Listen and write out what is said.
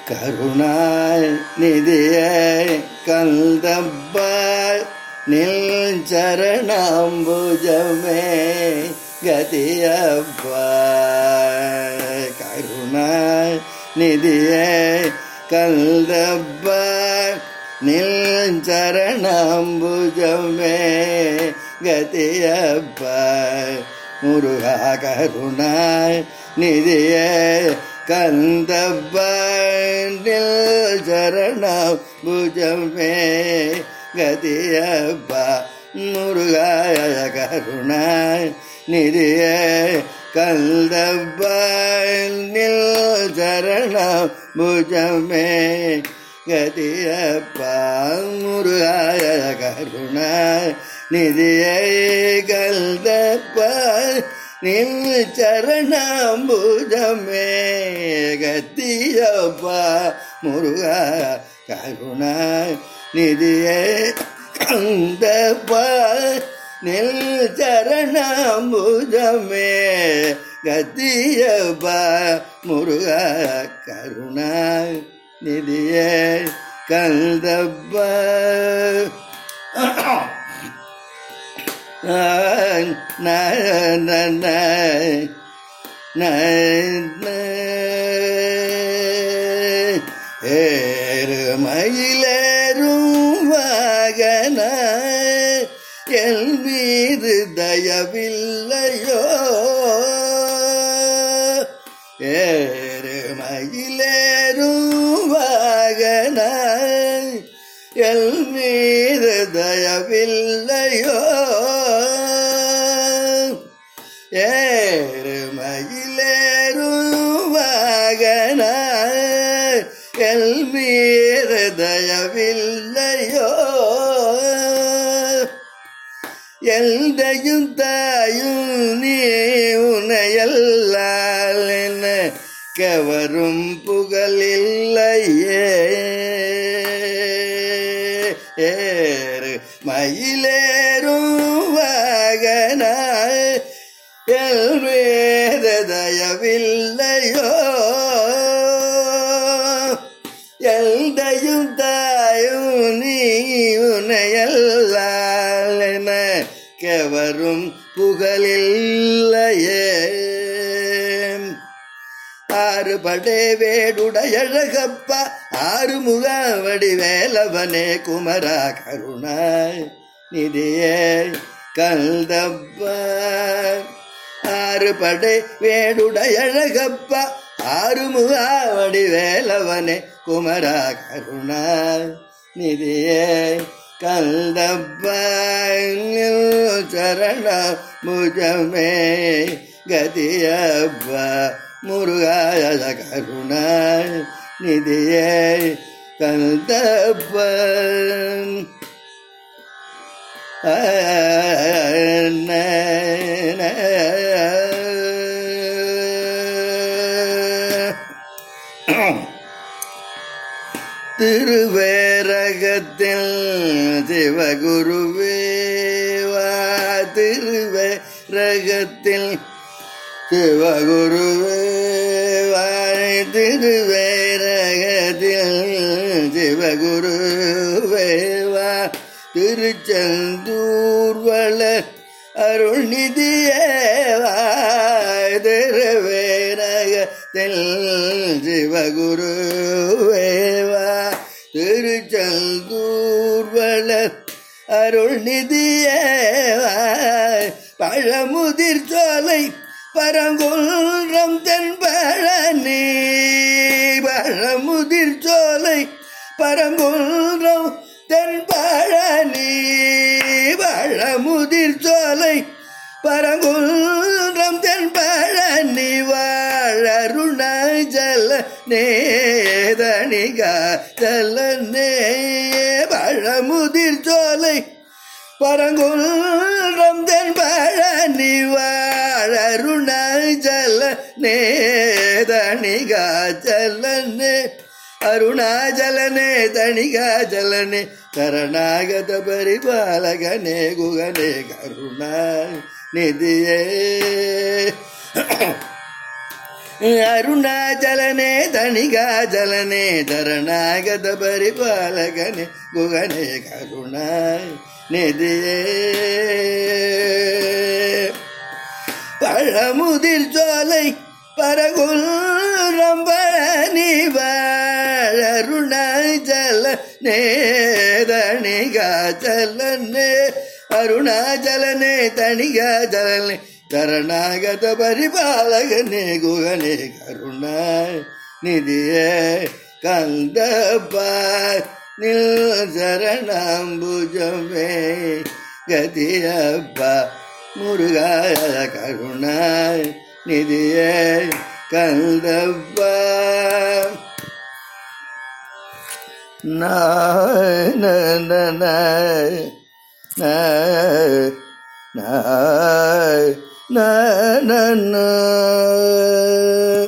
கருணாய் நிதியை கந்தப்பாய் நில் சரணாம்புஜமே கதியப்பா கருணாய் நிதியை கந்தப்பாய் நில் சரணாம்புஜமே கதியப்பா முருகா கருணாய் நிதியே கந்தபண்டில் சரணம் புஜமே கதியப்பா முருகாய கருணாய் நிதியே கந்தபண்டில் சரணம் புஜமே கதியப்பா முருகாய கருணாய் நிதியை கல்தப்பா நில் சரணாம்புஜமே கத்தியப்பா முருகா கருணா நிதியே கந்தப்பா நில் சரணாம்புஜமே கத்தியப்பா முருகா கருணா நிதியே கந்தப்பா ஏறுமயிலேறும் வாகன என் மீது தயவில்லையோ ஏறுமயிலேறும் வாகன எல் மீது தயவில்லையோ ஏறுமயிலேறுவாகன எல் மீது தயவில்லையோ எந்தையும் தாயும் நீ உனையல்லால் என்ன கவரும் புகழில்லையே ஏறு மயிலேறும் வாகன எல் வேத தயவில்லையோ எந்தையும் தாயும் நீ உனையல்லால் என கவரும் புகழில்லையே ஆறு படே வேடுடையழகப்பா ஆறு முகாவடி வேலவனே குமரா கருணாய் நிதியே கல்தப்பா ஆறு படை வேடுடையழகப்பா ஆறு முகாவடி வேலவனே குமரா கருணாய் நிதியே கல்தப்பா சரண முஜமே கதியப்பா முருகாய கருணாய் நிதியே கல்தப்பன் திருவேரகத்தில் சிவகுருவே வா திருவேரகத்தில் சிவகுருவே வாய் திருவேரகத்தில் சிவகுருவே வா திருச்செந்தூர் வளர் அருள்நிதியே வாய் திருவேரகத்தில் சிவகுருவே வா திருச்செந்தூர் வளர் அருள்நிதியே வாய் பழமுதிர் சோலை பரங்குன்றம் தென்பழனி பழமுதிர் சோலை பரங்குன்றம் தென்பழனி பழமுதிர் சோலை பரங்குன்றம் தென்பழனி வாழருணாச்சல நேதனிகா தலனே பழமுதிர் சோலை பரங்குன்றம் தென்பழனி வாழருணாச்சல நேதனிகா சலனே அருணாச்சலனே தணிகாச்சலனே கரணாகத பரிபாலகனே குகனே கருணா நிதியே ಅರುಣಾಚಲನೆ ತಣಿಗಾಚಲನೆ ತರಣಾಗತ ಪರಿಪಾಲಕನೆ ಗುಗನೆ ಕರುಣ ನಿಧಿಯೇ பழமுதிர் சோலை பரகுல் ரம்பழனி அருணாச்சல நேதணிகாச்சலனே அருணாச்சலனே தணிகாச்சலனே சரணாகத பரிபாலகனே குகனே கருணா நிதியே கந்தப்பாய் நில் சரணாம்புஜமே கதியப்பா முருகாய கருணாய் நிதியே கந்தப்பா நாய் நாய் நாய் நாய் நாய்